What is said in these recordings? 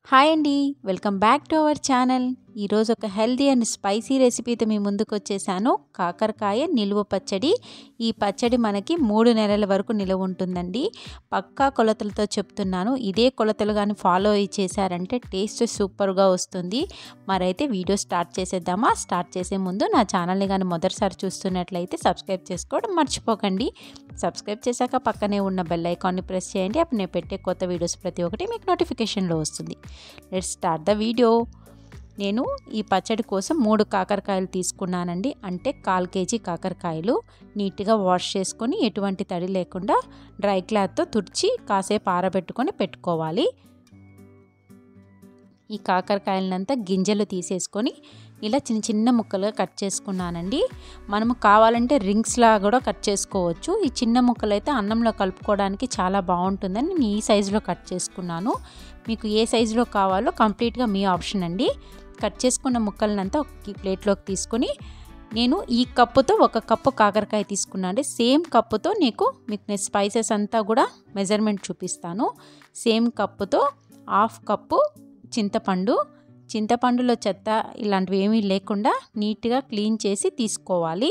hi అండి welcome back to our channel ఈరోజు ఒక హెల్దీ అండ్ స్పైసీ రెసిపీతో మీ ముందుకు వచ్చేసాను కాకరకాయ నిలువ పచ్చడి ఈ పచ్చడి మనకి మూడు నెలల వరకు నిలువ ఉంటుందండి పక్కా కొలతలతో చెప్తున్నాను ఇదే కొలతలు కానీ ఫాలో అయ్యి చేశారంటే టేస్ట్ సూపర్గా వస్తుంది మరైతే వీడియో స్టార్ట్ చేసేద్దామా స్టార్ట్ చేసే ముందు నా ఛానల్ని కానీ మొదటిసారి చూస్తున్నట్లయితే సబ్స్క్రైబ్ చేసుకోవడం మర్చిపోకండి సబ్స్క్రైబ్ చేశాక పక్కనే ఉన్న బెల్ ఐకాన్ని ప్రెస్ చేయండి అప్పుడు నేను పెట్టే కొత్త వీడియోస్ ప్రతి ఒక్కటి మీకు నోటిఫికేషన్లో వస్తుంది లెట్స్ స్టార్ట్ ద వీడియో నేను ఈ పచ్చడి కోసం మూడు కాకరకాయలు తీసుకున్నానండి అంటే కాల్ కేజీ కాకరకాయలు నీట్గా వాష్ చేసుకొని ఎటువంటి తడి లేకుండా డ్రై క్లాత్తో తుడిచి కాసేపు ఆరబెట్టుకొని పెట్టుకోవాలి ఈ కాకరకాయలనంతా గింజలు తీసేసుకొని ఇలా చిన్న చిన్న ముక్కలుగా కట్ చేసుకున్నానండి మనము కావాలంటే రింగ్స్లా కూడా కట్ చేసుకోవచ్చు ఈ చిన్న ముక్కలు అయితే అన్నంలో కలుపుకోవడానికి చాలా బాగుంటుందని నేను ఈ సైజులో కట్ చేసుకున్నాను మీకు ఏ సైజులో కావాలో కంప్లీట్గా మీ ఆప్షన్ అండి కట్ చేసుకున్న ముక్కలనంతా ఒక ప్లేట్లోకి తీసుకొని నేను ఈ కప్పుతో ఒక కప్పు కాకరకాయ తీసుకున్నాను అంటే సేమ్ కప్పుతో నీకు మీకు నేను స్పైసెస్ అంతా కూడా మెజర్మెంట్ చూపిస్తాను సేమ్ కప్పుతో హాఫ్ కప్పు చింతపండు చింతపండులో చెత్త ఇలాంటివి ఏమీ లేకుండా నీట్గా క్లీన్ చేసి తీసుకోవాలి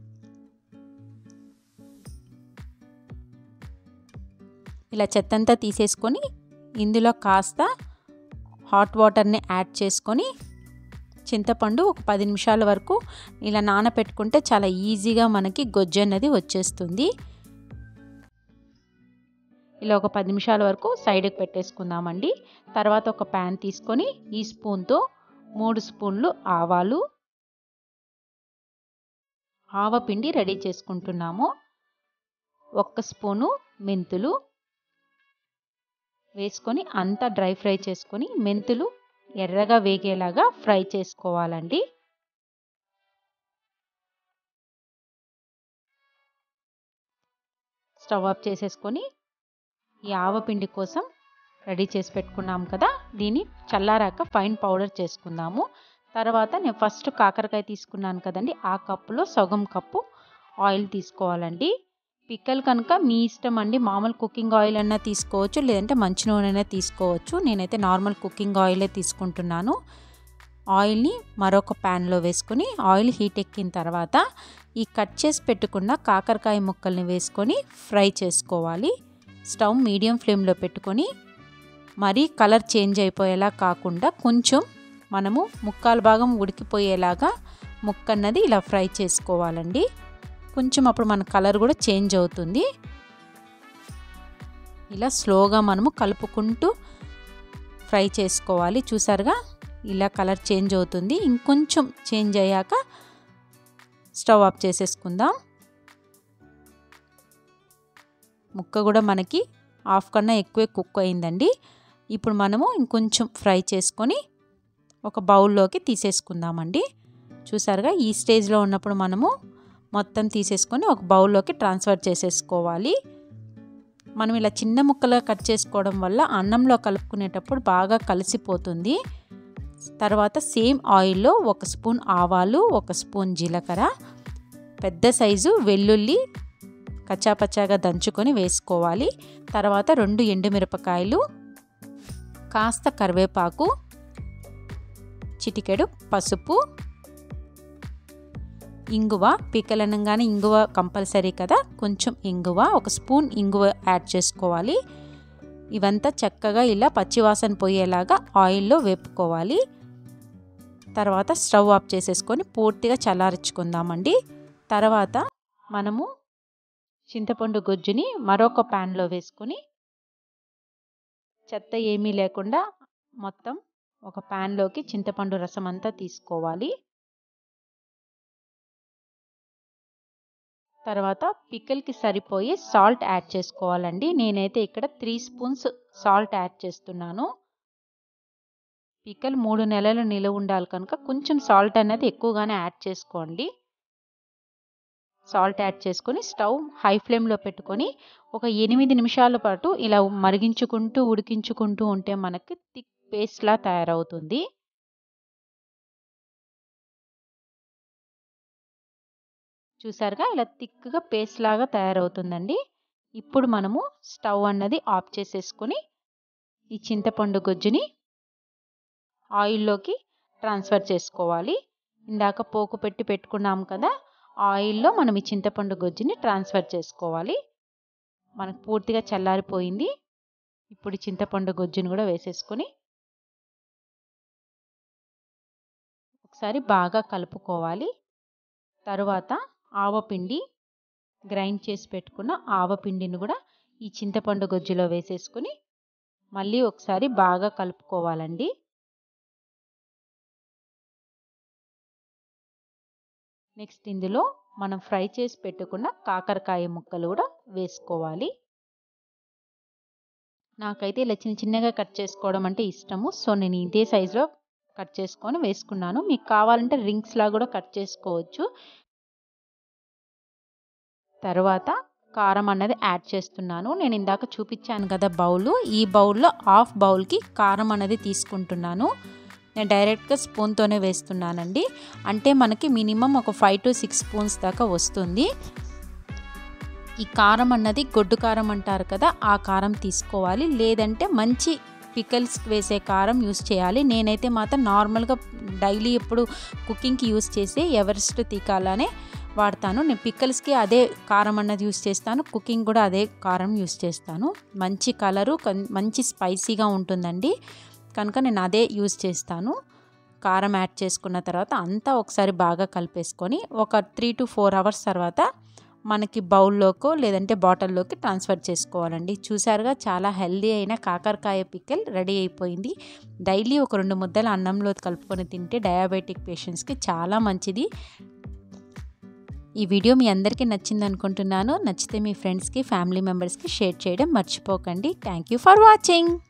ఇలా చెత్త అంతా తీసేసుకొని ఇందులో కాస్త హాట్ వాటర్ని యాడ్ చేసుకొని చింతపండు ఒక పది నిమిషాల వరకు ఇలా నానపెట్టుకుంటే చాలా ఈజీగా మనకి గొజ్జు అనేది వచ్చేస్తుంది ఇలా ఒక పది నిమిషాల వరకు సైడ్కి పెట్టేసుకుందామండి తర్వాత ఒక ప్యాన్ తీసుకొని ఈ స్పూన్తో మూడు స్పూన్లు ఆవాలు ఆవపిండి రెడీ చేసుకుంటున్నాము ఒక్క స్పూను మెంతులు వేసుకొని అంతా డ్రై ఫ్రై చేసుకొని మెంతులు ఎర్రగా వేగేలాగా ఫ్రై చేసుకోవాలండి స్టవ్ ఆఫ్ చేసేసుకొని ఈ ఆవపిండి కోసం రెడీ చేసి పెట్టుకున్నాం కదా దీన్ని చల్లారాక ఫైన్ పౌడర్ చేసుకుందాము తర్వాత నేను ఫస్ట్ కాకరకాయ తీసుకున్నాను కదండి ఆ కప్పులో సగం కప్పు ఆయిల్ తీసుకోవాలండి పిక్కలు కనుక మీ ఇష్టం అండి మామూలు కుకింగ్ ఆయిల్ అన్నా తీసుకోవచ్చు లేదంటే మంచి నూనె తీసుకోవచ్చు నేనైతే నార్మల్ కుకింగ్ ఆయిలే తీసుకుంటున్నాను ఆయిల్ని మరొక ప్యాన్లో వేసుకొని ఆయిల్ హీట్ ఎక్కిన తర్వాత ఈ కట్ చేసి పెట్టుకున్న కాకరకాయ ముక్కల్ని వేసుకొని ఫ్రై చేసుకోవాలి స్టవ్ మీడియం ఫ్లేమ్లో పెట్టుకొని మరీ కలర్ చేంజ్ అయిపోయేలా కాకుండా కొంచెం మనము ముక్కాల భాగం ఉడికిపోయేలాగా ముక్క అన్నది ఇలా ఫ్రై చేసుకోవాలండి కొంచెం అప్పుడు మన కలర్ కూడా చేంజ్ అవుతుంది ఇలా స్లోగా మనము కలుపుకుంటూ ఫ్రై చేసుకోవాలి చూసారుగా ఇలా కలర్ చేంజ్ అవుతుంది ఇంకొంచెం చేంజ్ అయ్యాక స్టవ్ ఆఫ్ చేసేసుకుందాం ముక్క కూడా మనకి హాఫ్ కన్నా ఎక్కువే కుక్ అయిందండి ఇప్పుడు మనము ఇంకొంచెం ఫ్రై చేసుకొని ఒక బౌల్లోకి తీసేసుకుందామండి చూసారుగా ఈ స్టేజ్లో ఉన్నప్పుడు మనము మొత్తం తీసేసుకొని ఒక బౌల్లోకి ట్రాన్స్ఫర్ చేసేసుకోవాలి మనం ఇలా చిన్న ముక్కలుగా కట్ చేసుకోవడం వల్ల అన్నంలో కలుపుకునేటప్పుడు బాగా కలిసిపోతుంది తర్వాత సేమ్ ఆయిల్లో ఒక స్పూన్ ఆవాలు ఒక స్పూన్ జీలకర్ర పెద్ద సైజు వెల్లుల్లి కచ్చాపచ్చాగా దంచుకొని వేసుకోవాలి తర్వాత రెండు ఎండుమిరపకాయలు కాస్త కరివేపాకు చిటికెడు పసుపు ఇంగువ పీకలనంగానే ఇంగువ కంపల్సరీ కదా కొంచెం ఇంగువ ఒక స్పూన్ ఇంగువ యాడ్ చేసుకోవాలి ఇవంతా చక్కగా ఇలా పచ్చివాసన పోయేలాగా ఆయిల్లో వేపుకోవాలి తర్వాత స్టవ్ ఆఫ్ చేసేసుకొని పూర్తిగా చల్లారించుకుందామండి తర్వాత మనము చింతపండు గుజ్జుని మరొక ప్యాన్లో వేసుకొని చెత్త ఏమీ లేకుండా మొత్తం ఒక ప్యాన్లోకి చింతపండు రసం అంతా తీసుకోవాలి తర్వాత పిక్కల్కి సరిపోయి సాల్ట్ యాడ్ చేసుకోవాలండి నేనైతే ఇక్కడ త్రీ స్పూన్స్ సాల్ట్ యాడ్ చేస్తున్నాను పిక్కలు మూడు నెలలు నిలువ ఉండాలి కనుక కొంచెం సాల్ట్ అనేది ఎక్కువగానే యాడ్ చేసుకోండి సాల్ట్ యాడ్ చేసుకొని స్టవ్ హై ఫ్లేమ్లో పెట్టుకొని ఒక ఎనిమిది నిమిషాల పాటు ఇలా మరిగించుకుంటూ ఉడికించుకుంటూ ఉంటే మనకి థిక్ పేస్ట్లా తయారవుతుంది చూసారుగా ఇలా థిక్గా పేస్ట్ లాగా తయారవుతుందండి ఇప్పుడు మనము స్టవ్ అన్నది ఆఫ్ చేసేసుకొని ఈ చింతపండు గుజ్జుని ఆయిల్లోకి ట్రాన్స్ఫర్ చేసుకోవాలి ఇందాక పోకు పెట్టి పెట్టుకున్నాం కదా ఆయిల్లో మనం ఈ చింతపండు గుజ్జుని ట్రాన్స్ఫర్ చేసుకోవాలి మనకు పూర్తిగా చల్లారిపోయింది ఇప్పుడు చింతపండు గుజ్జును కూడా వేసేసుకొని ఒకసారి బాగా కలుపుకోవాలి తరువాత ఆవపిండి గ్రైండ్ చేసి పెట్టుకున్న ఆవపిండిని కూడా ఈ చింతపండు గొజ్జులో వేసేసుకుని మళ్ళీ ఒకసారి బాగా కలుపుకోవాలండి నెక్స్ట్ ఇందులో మనం ఫ్రై చేసి పెట్టుకున్న కాకరకాయ ముక్కలు కూడా వేసుకోవాలి నాకైతే ఇలా చిన్న చిన్నగా కట్ చేసుకోవడం అంటే ఇష్టము సో నేను ఇదే సైజులో కట్ చేసుకొని వేసుకున్నాను మీకు కావాలంటే రింగ్స్ లా కూడా కట్ చేసుకోవచ్చు తర్వాత కారం అన్నది యాడ్ చేస్తున్నాను నేను ఇందాక చూపించాను కదా బౌల్ ఈ బౌల్లో హాఫ్ బౌల్కి కారం అనేది తీసుకుంటున్నాను నేను డైరెక్ట్గా స్పూన్తోనే వేస్తున్నానండి అంటే మనకి మినిమం ఒక ఫైవ్ టు సిక్స్ స్పూన్స్ దాకా వస్తుంది ఈ కారం అన్నది గొడ్డు కారం అంటారు కదా ఆ కారం తీసుకోవాలి లేదంటే మంచి పికల్స్ వేసే కారం యూస్ చేయాలి నేనైతే మాత్రం నార్మల్గా డైలీ ఎప్పుడు కుకింగ్కి యూస్ చేసే ఎవరెస్ట్ తీకాలనే వాడతాను నేను పిక్కల్స్కి అదే కారం అన్నది యూస్ చేస్తాను కుకింగ్ కూడా అదే కారం యూస్ చేస్తాను మంచి కలరు మంచి స్పైసీగా ఉంటుందండి కనుక నేను అదే యూస్ చేస్తాను కారం యాడ్ చేసుకున్న తర్వాత అంతా ఒకసారి బాగా కలిపేసుకొని ఒక త్రీ టు ఫోర్ అవర్స్ తర్వాత మనకి బౌల్లోకో లేదంటే బాటిల్లోకి ట్రాన్స్ఫర్ చేసుకోవాలండి చూసారుగా చాలా హెల్దీ అయిన కాకరకాయ పిక్కల్ రెడీ అయిపోయింది డైలీ ఒక రెండు ముద్దలు అన్నంలో కలుపుకొని తింటే డయాబెటిక్ పేషెంట్స్కి చాలా మంచిది ఈ వీడియో మీ అందరికీ నచ్చింది అనుకుంటున్నాను నచ్చితే మీ ఫ్రెండ్స్కి ఫ్యామిలీ మెంబర్స్కి షేర్ చేయడం మర్చిపోకండి థ్యాంక్ యూ ఫర్ వాచింగ్